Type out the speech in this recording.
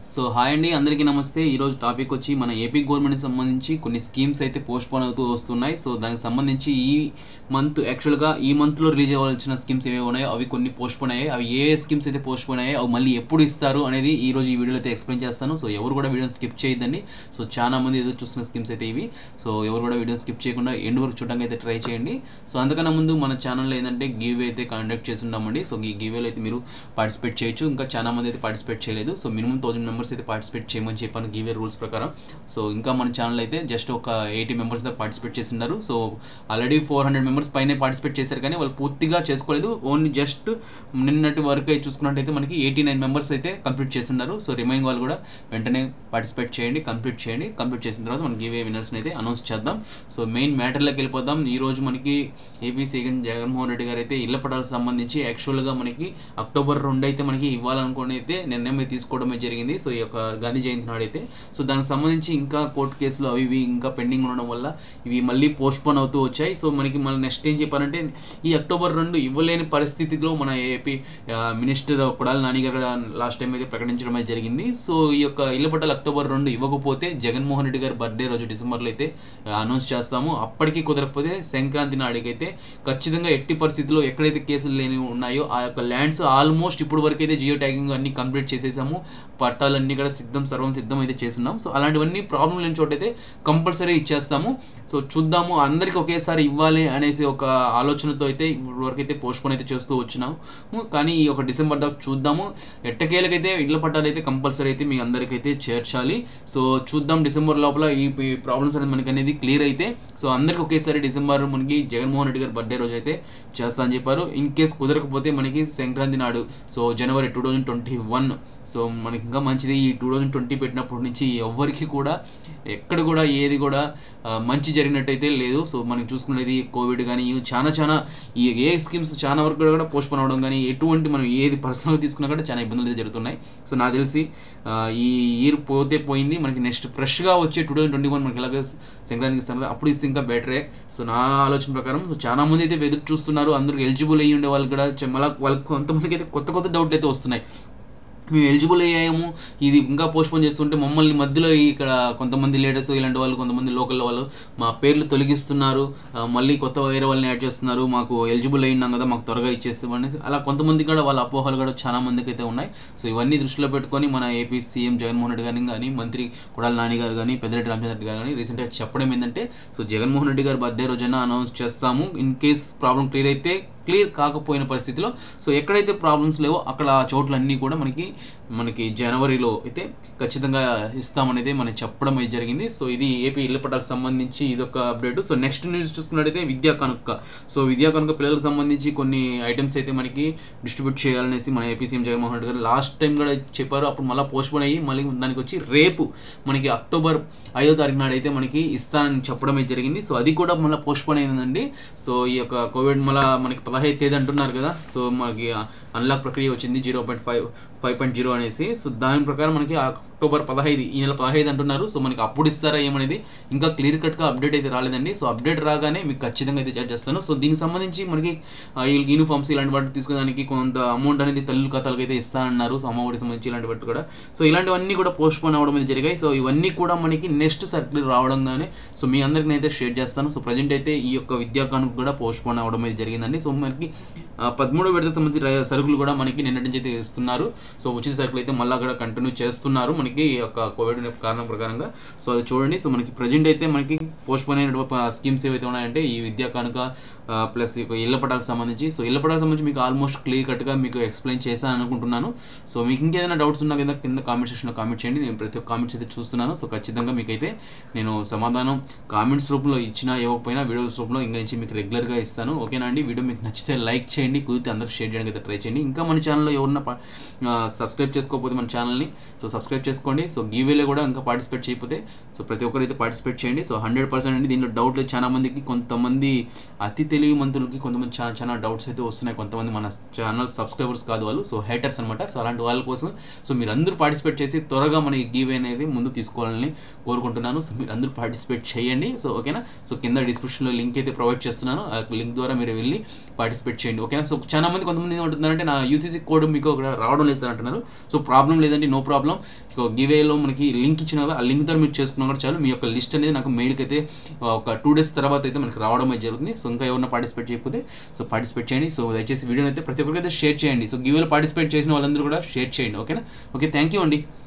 so hi అండి అందరికీ నమస్తే ఈరోజు టాపిక్ వచ్చి మన ఏపీ గవర్నమెంట్కి సంబంధించి కొన్ని స్కీమ్స్ అయితే పోస్ట్ పోన్ అవుతూ వస్తున్నాయి సో దానికి సంబంధించి ఈ మంత్ యాక్చువల్గా ఈ మంత్లో రిలీజ్ అవ్వాల్సిన స్కీమ్స్ ఏవే ఉన్నాయో అవి కొన్ని పోస్ట్ పోన్ అయ్యాయి అవి ఏ ఏ స్కీమ్స్ అయితే పోస్ట్ పోన్ అయ్యాయి అవి మళ్ళీ ఎప్పుడు ఇస్తారు అనేది ఈ రోజు ఈ వీడియోలో అయితే ఎక్స్ప్లెయిన్ చేస్తాను సో ఎవరు కూడా వీడియోని స్కిప్ చేయొద్దండి సో చాలా మంది ఎదురు చూస్తున్న స్కీమ్స్ అయితే ఇవి సో ఎవరు కూడా వీడియో స్కిప్ చేయకుండా ఎండ్ వరకు చూడడానికి అయితే ట్రై చేయండి సో అంతకన్నా ముందు మన ఛానల్లో ఏంటంటే గివ్ అయితే కండక్ట్ చేసి ఉన్నామండి సో ఈ గివేలో అయితే మీరు పార్టిసిపేట్ చేయొచ్చు ఇంకా చాలా మంది అయితే పార్టిసిపేట్ చేయలేదు సో మినిమం థౌసండ్ మెంబర్స్ అయితే పార్టిసిపేట్ చేయమని చెప్పాను గివే రూల్స్ ప్రకారం సో ఇంకా మన ఛానల్ అయితే జస్ట్ ఒక ఎయిటీ మెంబర్స్ దాకా పార్టిసిపేట్ చేస్తున్నారు so already four hundred members పైన పార్టిసిపేట్ చేశారు కానీ వాళ్ళు పూర్తిగా చేసుకోలేదు ఓన్లీ జస్ట్ నిన్నటి వరకు అయితే చూసుకున్నట్టయితే మనకి ఎయిటీ నైన్ మెంబర్స్ అయితే కంప్లీట్ చేస్తున్నారు సో రిమైనింగ్ వాళ్ళు కూడా వెంటనే పార్టిసిపేట్ చేయండి కంప్లీట్ చేయండి కంప్లీట్ చేసిన తర్వాత మనం గివే విన్నర్స్ని అయితే అనౌన్స్ చేద్దాం సో మెయిన్ మ్యాటర్లోకి వెళ్ళిపోదాం ఈ రోజు మనకి ఏపీ సీఎం జగన్మోహన్ రెడ్డి గారు అయితే ఇళ్ల పట్టాలకు సంబంధించి యాక్చువల్గా మనకి అక్టోబర్ రెండు అయితే మనకి ఇవ్వాలనుకుని అయితే నిర్ణయం అయితే తీసుకోవడమే జరిగింది సో ఈ యొక్క గాంధీ జయంతి నాడు అయితే సో దానికి సంబంధించి ఇంకా కోర్టు కేసులు అవి ఇవి ఇంకా పెండింగ్ ఉండడం వల్ల ఇవి మళ్ళీ పోస్ట్ పోన్ అవుతూ వచ్చాయి సో మనకి మళ్ళీ నెక్స్ట్ ఏం చెప్పాలంటే ఈ అక్టోబర్ రెండు ఇవ్వలేని పరిస్థితిలో మన ఏపీ ఆ, మినిస్టర్ కొడాలి నాని గారు లాస్ట్ టైం అయితే ప్రకటించడం అయితే జరిగింది సో ఈ యొక్క ఇళ్ల పట్టాలు అక్టోబర్ రెండు ఇవ్వకపోతే జగన్మోహన్ రెడ్డి గారి బర్త్డే రోజు డిసెంబర్లో అయితే అనౌన్స్ చేస్తాము అప్పటికి కుదరకపోతే సంక్రాంతి నాడికైతే ఖచ్చితంగా ఎట్టి పరిస్థితుల్లో ఎక్కడైతే కేసులు లేని ఉన్నాయో ఆ యొక్క ల్యాండ్స్ ఆల్మోస్ట్ ఇప్పుడు వరకు అయితే జియో ట్యాగింగ్ అన్ని కంప్లీట్ చేసేసాము పట్టాలన్నీ కూడా సిద్ధం సర్వం సిద్ధం అయితే చేస్తున్నాం సో అలాంటివన్నీ ప్రాబ్లం లేని చోటైతే కంపల్సరీ ఇచ్చేస్తాము సో చూద్దాము అందరికి ఒకేసారి ఇవ్వాలి అనేసి ఒక ఆలోచనతో అయితే ఇప్పటివరకు అయితే పోస్ట్పోన్ అయితే చేస్తూ వచ్చినాము కానీ ఈ ఒక డిసెంబర్ దాకా చూద్దాము ఎట్టకేలకైతే ఇళ్ల పట్టాలు అయితే కంపల్సరీ అయితే మీ అందరికైతే చేర్చాలి సో చూద్దాం డిసెంబర్ లోపల ఈ ప్రాబ్లమ్స్ అనేది మనకి అనేది క్లియర్ అయితే సో అందరికి ఒకేసారి డిసెంబర్ మనకి జగన్మోహన్ రెడ్డి గారి బర్త్డే రోజు అయితే చేస్తా అని చెప్పారు ఇన్ కేస్ కుదరకపోతే మనకి సంక్రాంతి నాడు సో జనవరి two thousand twenty one so మనకి ఇంకా మంచిది ఈ టూ థౌజండ్ ట్వంటీ పెట్టినప్పటి నుంచి ఎవరికి కూడా ఎక్కడ కూడా ఏది కూడా ఆ, మంచి జరిగినట్టయితే లేదు సో మనకి చూసుకునేది కోవిడ్ కానీ ఇవి చాలా చాలా ఈ ఏ స్కీమ్స్ చాలా వరకు కూడా పోస్ట్ పోన్ అవడం కానీ ఎటువంటి మనం ఏది పర్సనల్ తీసుకున్నా కూడా చాలా ఇబ్బందులు అయితే జరుగుతున్నాయి సో నాకు తెలిసి ఆ, ఈ ఇయర్ పోతే పోయింది మనకి నెక్స్ట్ ఫ్రెష్గా వచ్చే టూ థౌజండ్ ట్వంటీ వన్ మనకి ఎలాగ సంక్రాంతికి ఇస్తాం కదా అప్పుడు ఇస్తే ఇంకా బెటరే సో నా ఆలోచన ప్రకారం సో చాలా మంది అయితే ఎదురు చూస్తున్నారు అందరూ ఎలిజిబుల్ అయ్యి ఉండే వాళ్ళు కూడా చ- మళ్ళీ వాళ్ళకి కొంతమందికి అయితే కొత్త కొత్త డౌట్లు అయితే వస్తున్నాయి మేము ఎలిజిబుల్ అయ్యాము ఇది ఇంకా పోస్ట్పోన్ చేస్తుంటే మమ్మల్ని మధ్యలో ఇక్కడ కొంతమంది లీడర్స్ ఇలాంటి వాళ్ళు కొంతమంది లోకల్ వాళ్ళు మా పేర్లు తొలగిస్తున్నారు ఆ, మళ్ళీ కొత్త వేరే వాళ్ళని యాడ్ చేస్తున్నారు మాకు ఎలిజిబుల్ అయినాం కదా మాకు త్వరగా ఇచ్చేస్తామని అలా కొంతమంది కూడా వాళ్ళ అపోహలు కూడా చాలా మందికి అయితే ఉన్నాయి సో ఇవన్నీ దృష్టిలో పెట్టుకొని మన ఏపీ సీఎం జగన్మోహన్ రెడ్డి గారిని కానీ మంత్రి కొడాలి నాని గారు కానీ పెద్దిరెడ్డి రామచంద్ర రెడ్డి గారు కానీ రీసెంట్గా చెప్పడం ఏంటంటే సో జగన్మోహన్ రెడ్డి గారి బర్త్డే రోజున అనౌన్స్ చేస్తాము ఇన్ కేస్ ప్రాబ్లం క్లియర్ అయితే క్లియర్ కాకపోయిన పరిస్థితిలో సో ఎక్కడైతే ప్రాబ్లమ్స్ లేవో అక్కడ ఆ చోట్లన్నీ కూడా మనకి మనకి జనవరిలో అయితే ఖచ్చితంగా ఇస్తామనేది మనం చెప్పడం అయితే జరిగింది సో ఇది ఏపీ ఇళ్ల పట్టాలకు సంబంధించి ఇదొక అప్డేట్ సో నెక్స్ట్ న్యూస్ చూసుకున్నట్టయితే విద్యా కనుక సో విద్యా కనుక పిల్లలకు సంబంధించి కొన్ని ఐటమ్స్ అయితే మనకి డిస్ట్రిబ్యూట్ చేయాలనేసి మన ఏపీ సీఎం జగన్మోహన్ రెడ్డి గారు లాస్ట్ టైం కూడా చెప్పారు అప్పుడు మళ్ళీ పోస్ట్పోన్ అయ్యి మళ్ళీ దానికి వచ్చి రేపు మనకి అక్టోబర్ ఐదో తారీఖు నాడు అయితే మనకి ఇస్తానని చెప్పడం అయితే జరిగింది సో అది కూడా మళ్ళీ పోస్ట్పోన్ అయిందండి సో ఈ యొక్క కోవిడ్ మళ్ళీ మనకి పదహైదు తేదీ అంటున్నారు కదా సో మనకి అన్లాక్ ప్రక్రియ వచ్చింది zero point five five point zero అనేసి సో దాని ప్రకారం మనకి అక్టోబర్ పదహైదు ఈ నెల పదహైదు అంటున్నారు సో మనకి అప్పుడు ఇస్తారా ఏమనేది ఇంకా క్లియర్ కట్గా అప్డేట్ అయితే రాలేదండి సో అప్డేట్ రాగానే మీకు ఖచ్చితంగా అయితే చార్జ్ చేస్తాను సో దీనికి సంబంధించి మనకి యూనిఫామ్స్ ఇలాంటి వాటి తీసుకోవడానికి కొంత అమౌంట్ అనేది తల్లి ఖాతాలకు అయితే ఇస్తానన్నారు సో అమ్మఒడికి సంబంధించి ఇలాంటి వాటి కూడా సో ఇలాంటివన్నీ కూడా పోస్ట్ పోన్ అవ్వడం అయితే జరిగాయి సో ఇవన్నీ కూడా మనకి నెక్స్ట్ సర్కిల్ రావడంగానే సో మీ అందరికి నేనైతే షేర్ చేస్తాను సో ప్రజెంట్ అయితే ఈ యొక్క విద్యా కానుక కూడా పోస్ట్ పోన్ అవ్వడం అయితే జరిగిందండి సో మనకి ఆ, పదమూడో విడతకు సంబంధించి ర- సరుకులు కూడా మనకి నిన్నటి నుంచి అయితే ఇస్తున్నారు సో ఉచిత సరుకులు అయితే మళ్ళీ కూడా కంటిన్యూ చేస్తున్నారు మనకి ఈ యొక్క కోవిడ్ కారణం ప్రకారంగా సో అది చూడండి సో మనకి ప్రజెంట్ అయితే మనకి పోస్ట్ పోన్ అయిన స్కీమ్స్ ఏవైతే ఉన్నాయంటే ఈ విద్యా కానుక ప్లస్ ఈ యొక్క ఇళ్ల పటాలకు సంబంధించి సో ఇళ్ల పటాలకు సంబంధించి మీకు ఆల్మోస్ట్ క్లియర్ కట్గా మీకు ఎక్స్ప్లెయిన్ చేశాను అనుకుంటున్నాను సో మీకు ఇంకేదైనా డౌట్స్ ఉన్నా కింద కింద కామెంట్ సెక్షన్లో కామెంట్ చేయండి నేను ప్రతి ఒక్క కామెంట్స్ అయితే చూస్తున్నాను సో ఖచ్చితంగా మీకైతే నేను సమాధానం కామెంట్స్ రూపంలో ఇచ్చినా ఇవ్వకపోయినా వీడియోస్ రూపంలో ఇంకా నుంచి మీకు రెగ్యులర్గా ఇస్తాను ఓకేనా అండి వీడియో మీకు నచ్చితే లైక్ చేయండి కుదిరితే అందరూ షేర్ చేయడానికి అయితే ట్రై చేయండి ఇంకా మన ఛానల్లో ఎవరన్నా సబ్స్క్రైబ్ చేసుకోకపోతే మన ఛానల్ని సో సబ్స్క్రైబ్ చేసుకోండి సో గీవేలో కూడా ఇంకా పార్టిసిపేట్ చేయకపోతే సో ప్రతి ఒక్కరైతే పార్టిసిపేట్ చేయండి సో హండ్రెడ్ పర్సెంట్ అండి దీంట్లో డౌట్ లేదు చాలా మందికి కొంతమంది అతి తెలివి మంతులకి కొంతమంది చాలా చాలా డౌట్స్ అయితే వస్తున్నాయి కొంతమంది మన ఛానల్ సబ్స్క్రైబర్స్ కాదు వాళ్ళు సో హేటర్స్ అనమాట సో అలాంటి వాళ్ళ కోసం సో మీరు అందరూ పార్టిసిపేట్ చేసి త్వరగా మన ఈ గీవే అనేది ముందు తీసుకోవాలని కోరుకుంటున్నాను సో మీరు అందరూ పార్టిసిపేట్ చేయండి సో ఓకేనా సో కింద డిస్క్రిప్షన్లో లింక్ అయితే ప్రొవైడ్ చేస్తున్నాను ఆ లింక్ ద్వారా మీరు వెళ్ళి పార్టిసిపేట్ చేయండి ఓకేనా సో చాలా మంది కొంతమంది ఏమంటున్నారంటే ఏంటంటే నా యూసీసీ కోడ్ మీకు అక్కడ రావడం లేదు సార్ అంటున్నారు సో ప్రాబ్లం లేదండి నో ప్రాబ్లం ఇక గివేలో మనకి లింక్ ఇచ్చిన కదా ఆ లింక్ ద్వారా మీరు చేసుకున్నా కూడా చాలు మీ యొక్క లిస్ట్ అనేది నాకు మెయిల్కి అయితే ఒక టూ డేస్ తర్వాత అయితే మనకి రావడం అయితే జరుగుతుంది సో ఇంకా ఎవరైనా పార్టిసిపేట్ చేయకపోతే సో పార్టిసిపేట్ చేయండి సో దయచేసి వీడియోని అయితే ప్రతి ఒక్కరికి అయితే షేర్ చేయండి సో గివేలో పార్టిసిపేట్ చేసిన వాళ్ళందరూ కూడా షేర్ చేయండి ఓకేనా ఓకే థ్యాంక్ యూ అండి